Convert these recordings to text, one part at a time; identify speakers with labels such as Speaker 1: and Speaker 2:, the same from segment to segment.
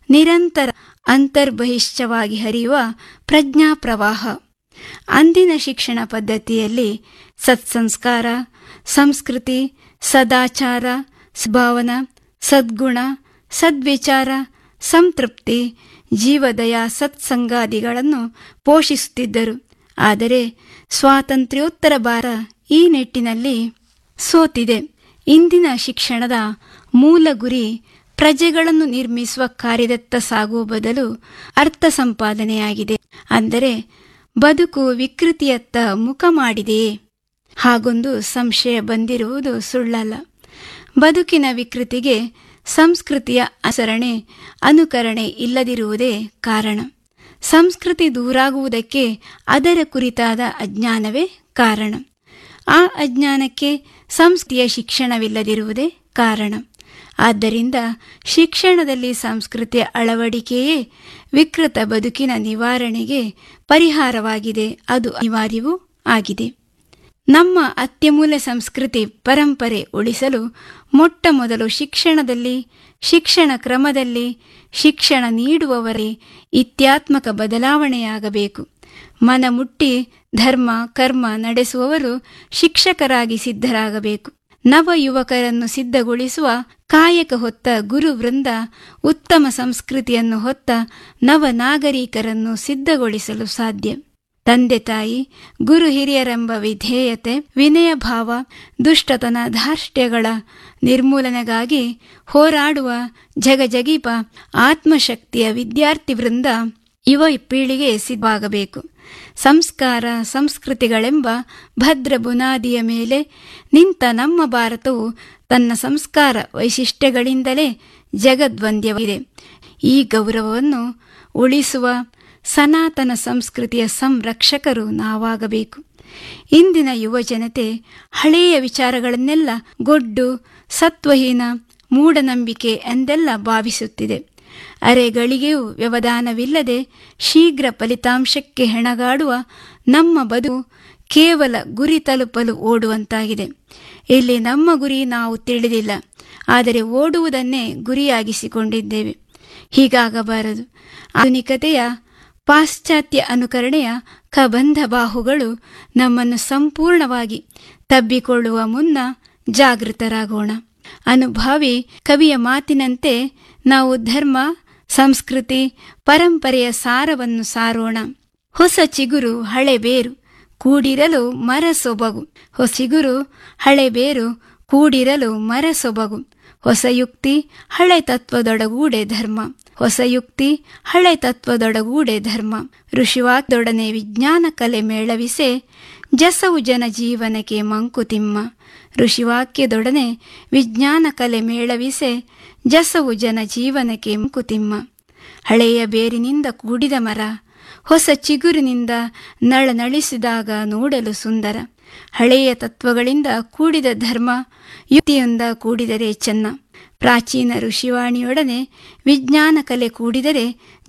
Speaker 1: ನಿರಂತರ ಅಂತರ್ಬಹಿಷ್ಠವಾಗಿ ಹರಿಯುವ ಪ್ರಜ್ಞಾ ಪ್ರವಾಹ ಅಂದಿನ ಶಿಕ್ಷಣ ಪದ್ಧತಿಯಲ್ಲಿ ಸತ್ಸಂಸ್ಕಾರ ಸಂಸ್ಕೃತಿ ಸದಾಚಾರ ಸದ್ಭಾವನ ಸದ್ಗುಣ ಸದ್ವಿಚಾರ ಸಂತೃಪ್ತಿ ಜೀವದಯ ಸತ್ಸಂಗಾದಿಗಳನ್ನು ಪೋಷಿಸುತ್ತಿದ್ದರು ಆದರೆ ಸ್ವಾತಂತ್ರ್ಯೋತ್ತರ ಭಾರ ಈ ನಿಟ್ಟಿನಲ್ಲಿ ಸೋತಿದೆ ಇಂದಿನ ಶಿಕ್ಷಣದ ಮೂಲ ಗುರಿ ಪ್ರಜೆಗಳನ್ನು ನಿರ್ಮಿಸುವ ಕಾರ್ಯದತ್ತ ಸಾಗುವ ಬದಲು ಅರ್ಥ ಸಂಪಾದನೆಯಾಗಿದೆ ಅಂದರೆ ಬದುಕು ವಿಕೃತಿಯತ್ತ ಮುಖ ಮಾಡಿದೆಯೇ ಹಾಗೊಂದು ಸಂಶಯ ಬಂದಿರುವುದು ಸುಳ್ಳಲ್ಲ ಬದುಕಿನ ವಿಕೃತಿಗೆ ಸಂಸ್ಕೃತಿಯ ಅನುಸರಣೆ ಅನುಕರಣೆ ಇಲ್ಲದಿರುವುದೇ ಕಾರಣ ಸಂಸ್ಕೃತಿ ದೂರಾಗುವುದಕ್ಕೆ ಅದರ ಕುರಿತಾದ ಅಜ್ಞಾನವೇ ಕಾರಣ ಆ ಅಜ್ಞಾನಕ್ಕೆ ಸಂಸ್ಕೃತಿಯ ಶಿಕ್ಷಣವಿಲ್ಲದಿರುವುದೇ ಕಾರಣ ಆದ್ದರಿಂದ ಶಿಕ್ಷಣದಲ್ಲಿ ಸಂಸ್ಕೃತಿಯ ಅಳವಡಿಕೆಯೇ ವಿಕೃತ ಬದುಕಿನ ನಿವಾರಣೆಗೆ ಪರಿಹಾರವಾಗಿದೆ ಅದು ಅನಿವಾರ್ಯವೂ ಆಗಿದೆ ನಮ್ಮ ಅತ್ಯಮೂಲ ಸಂಸ್ಕೃತಿ ಪರಂಪರೆ ಉಳಿಸಲು ಮೊಟ್ಟ ಮೊದಲು ಶಿಕ್ಷಣದಲ್ಲಿ ಶಿಕ್ಷಣ ಕ್ರಮದಲ್ಲಿ ಶಿಕ್ಷಣ ನೀಡುವವರೇ ಇತ್ಯಾತ್ಮಕ ಬದಲಾವಣೆಯಾಗಬೇಕು ಮನಮುಟ್ಟಿ ಧರ್ಮ ಕರ್ಮ ನಡೆಸುವವರು ಶಿಕ್ಷಕರಾಗಿ ಸಿದ್ಧರಾಗಬೇಕು ನವ ಯುವಕರನ್ನು ಸಿದ್ಧಗೊಳಿಸುವ ಕಾಯಕ ಹೊತ್ತ ಗುರು ವೃಂದ ಉತ್ತಮ ಸಂಸ್ಕೃತಿಯನ್ನು ಹೊತ್ತ ನವ ನಾಗರಿಕರನ್ನು ಸಿದ್ಧಗೊಳಿಸಲು ಸಾಧ್ಯ ತಂದೆ ತಾಯಿ ಗುರು ಹಿರಿಯರೆಂಬ ವಿಧೇಯತೆ ವಿನಯ ಭಾವ ದುಷ್ಟತನ ಧಾರ್ಷ್ಟ್ಯಗಳ ನಿರ್ಮೂಲನೆಗಾಗಿ ಹೋರಾಡುವ ಜಗಜಗೀಪ ಆತ್ಮಶಕ್ತಿಯ ವಿದ್ಯಾರ್ಥಿ ವೃಂದ ಯುವ ಪೀಳಿಗೆ ಸಿದ್ಧವಾಗಬೇಕು ಸಂಸ್ಕಾರ ಸಂಸ್ಕೃತಿಗಳೆಂಬ ಭದ್ರ ಬುನಾದಿಯ ಮೇಲೆ ನಿಂತ ನಮ್ಮ ಭಾರತವು ತನ್ನ ಸಂಸ್ಕಾರ ವೈಶಿಷ್ಟ್ಯಗಳಿಂದಲೇ ಜಗದ್ವಂದ್ಯವಿದೆ ಈ ಗೌರವವನ್ನು ಉಳಿಸುವ ಸನಾತನ ಸಂಸ್ಕೃತಿಯ ಸಂರಕ್ಷಕರು ನಾವಾಗಬೇಕು ಇಂದಿನ ಯುವ ಜನತೆ ಹಳೆಯ ವಿಚಾರಗಳನ್ನೆಲ್ಲ ಗೊಡ್ಡು ಸತ್ವಹೀನ ಮೂಢನಂಬಿಕೆ ಎಂದೆಲ್ಲ ಭಾವಿಸುತ್ತಿದೆ ಅರೆಗಳಿಗೆಯೂ ವ್ಯವಧಾನವಿಲ್ಲದೆ ಶೀಘ್ರ ಫಲಿತಾಂಶಕ್ಕೆ ಹೆಣಗಾಡುವ ನಮ್ಮ ಬದುಕು ಕೇವಲ ಗುರಿ ತಲುಪಲು ಓಡುವಂತಾಗಿದೆ ಇಲ್ಲಿ ನಮ್ಮ ಗುರಿ ನಾವು ತಿಳಿದಿಲ್ಲ ಆದರೆ ಓಡುವುದನ್ನೇ ಗುರಿಯಾಗಿಸಿಕೊಂಡಿದ್ದೇವೆ ಹೀಗಾಗಬಾರದು ಆಧುನಿಕತೆಯ ಪಾಶ್ಚಾತ್ಯ ಅನುಕರಣೆಯ ಕಬಂಧ ಬಾಹುಗಳು ನಮ್ಮನ್ನು ಸಂಪೂರ್ಣವಾಗಿ ತಬ್ಬಿಕೊಳ್ಳುವ ಮುನ್ನ ಜಾಗೃತರಾಗೋಣ ಅನುಭಾವಿ ಕವಿಯ ಮಾತಿನಂತೆ ನಾವು ಧರ್ಮ ಸಂಸ್ಕೃತಿ ಪರಂಪರೆಯ ಸಾರವನ್ನು ಸಾರೋಣ ಹೊಸ ಚಿಗುರು ಹಳೆ ಬೇರು ಕೂಡಿರಲು ಮರ ಸೊಬಗು ಹೊಸ ಚಿಗುರು ಹಳೆ ಬೇರು ಕೂಡಿರಲು ಮರ ಸೊಬಗು ಹೊಸ ಯುಕ್ತಿ ಹಳೆ ತತ್ವದೊಡಗೂಡೆ ಧರ್ಮ ಹೊಸ ಯುಕ್ತಿ ಹಳೆ ತತ್ವದೊಡಗೂಡೆ ಧರ್ಮ ಋಷಿವಾಕ್ದೊಡನೆ ವಿಜ್ಞಾನ ಕಲೆ ಮೇಳವಿಸೆ ಜಸವು ಜನ ಜೀವನಕ್ಕೆ ಮಂಕುತಿಮ್ಮ ಋಷಿವಾಕ್ಯದೊಡನೆ ವಿಜ್ಞಾನ ಕಲೆ ಮೇಳವಿಸೆ ಜಸವು ಜನ ಜೀವನಕ್ಕೆ ಮಂಕುತಿಮ್ಮ ಹಳೆಯ ಬೇರಿನಿಂದ ಕೂಡಿದ ಮರ ಹೊಸ ಚಿಗುರಿನಿಂದ ನಳನಳಿಸಿದಾಗ ನೋಡಲು ಸುಂದರ ಹಳೆಯ ತತ್ವಗಳಿಂದ ಕೂಡಿದ ಧರ್ಮ ಯುಕ್ತಿಯಿಂದ ಕೂಡಿದರೆ ಚೆನ್ನ ಪ್ರಾಚೀನ ಋಷಿವಾಣಿಯೊಡನೆ ವಿಜ್ಞಾನ ಕಲೆ ಕೂಡಿದರೆ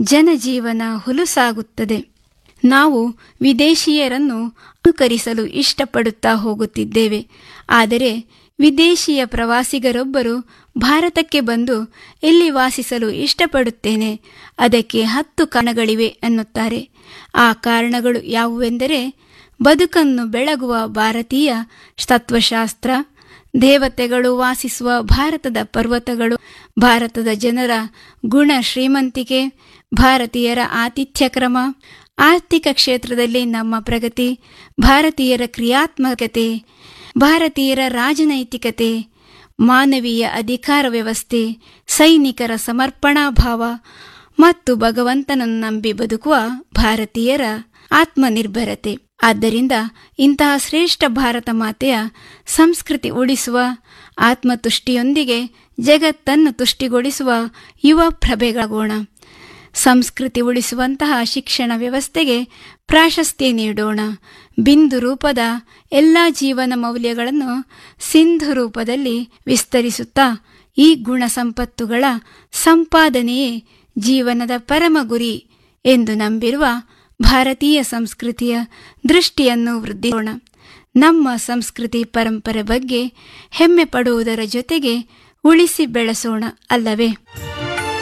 Speaker 1: ಜನಜೀವನ ಹುಲುಸಾಗುತ್ತದೆ ನಾವು ವಿದೇಶೀಯರನ್ನು ಅನುಕರಿಸಲು ಇಷ್ಟಪಡುತ್ತಾ ಹೋಗುತ್ತಿದ್ದೇವೆ ಆದರೆ ವಿದೇಶಿಯ ಪ್ರವಾಸಿಗರೊಬ್ಬರು ಭಾರತಕ್ಕೆ ಬಂದು ಇಲ್ಲಿ ವಾಸಿಸಲು ಇಷ್ಟಪಡುತ್ತೇನೆ ಅದಕ್ಕೆ ಹತ್ತು ಕಾರಣಗಳಿವೆ ಅನ್ನುತ್ತಾರೆ ಆ ಕಾರಣಗಳು ಯಾವುವೆಂದರೆ ಬದುಕನ್ನು ಬೆಳಗುವ ಭಾರತೀಯ ತತ್ವಶಾಸ್ತ್ರ ದೇವತೆಗಳು ವಾಸಿಸುವ ಭಾರತದ ಪರ್ವತಗಳು ಭಾರತದ ಜನರ ಗುಣ ಶ್ರೀಮಂತಿಕೆ ಭಾರತೀಯರ ಆತಿಥ್ಯ ಕ್ರಮ ಆರ್ಥಿಕ ಕ್ಷೇತ್ರದಲ್ಲಿ ನಮ್ಮ ಪ್ರಗತಿ ಭಾರತೀಯರ ಕ್ರಿಯಾತ್ಮಕತೆ ಭಾರತೀಯರ ರಾಜನೈತಿಕತೆ ಮಾನವೀಯ ಅಧಿಕಾರ ವ್ಯವಸ್ಥೆ ಸೈನಿಕರ ಸಮರ್ಪಣಾ ಭಾವ ಮತ್ತು ಭಗವಂತನನ್ನು ನಂಬಿ ಬದುಕುವ ಭಾರತೀಯರ ಆತ್ಮನಿರ್ಭರತೆ ಆದ್ದರಿಂದ ಇಂತಹ ಶ್ರೇಷ್ಠ ಭಾರತ ಮಾತೆಯ ಸಂಸ್ಕೃತಿ ಉಳಿಸುವ ಆತ್ಮತುಷ್ಟಿಯೊಂದಿಗೆ ಜಗತ್ತನ್ನು ತುಷ್ಟಿಗೊಳಿಸುವ ಯುವ ಪ್ರಭೆಗಳಾಗೋಣ ಸಂಸ್ಕೃತಿ ಉಳಿಸುವಂತಹ ಶಿಕ್ಷಣ ವ್ಯವಸ್ಥೆಗೆ ಪ್ರಾಶಸ್ತ್ಯ ನೀಡೋಣ ಬಿಂದು ರೂಪದ ಎಲ್ಲ ಜೀವನ ಮೌಲ್ಯಗಳನ್ನು ಸಿಂಧು ರೂಪದಲ್ಲಿ ವಿಸ್ತರಿಸುತ್ತಾ ಈ ಗುಣ ಸಂಪತ್ತುಗಳ ಸಂಪಾದನೆಯೇ ಜೀವನದ ಪರಮ ಗುರಿ ಎಂದು ನಂಬಿರುವ ಭಾರತೀಯ ಸಂಸ್ಕೃತಿಯ ದೃಷ್ಟಿಯನ್ನು ವೃದ್ಧಿಸೋಣ ನಮ್ಮ ಸಂಸ್ಕೃತಿ ಪರಂಪರೆ ಬಗ್ಗೆ ಹೆಮ್ಮೆ ಪಡುವುದರ ಜೊತೆಗೆ ಉಳಿಸಿ ಬೆಳೆಸೋಣ ಅಲ್ಲವೇ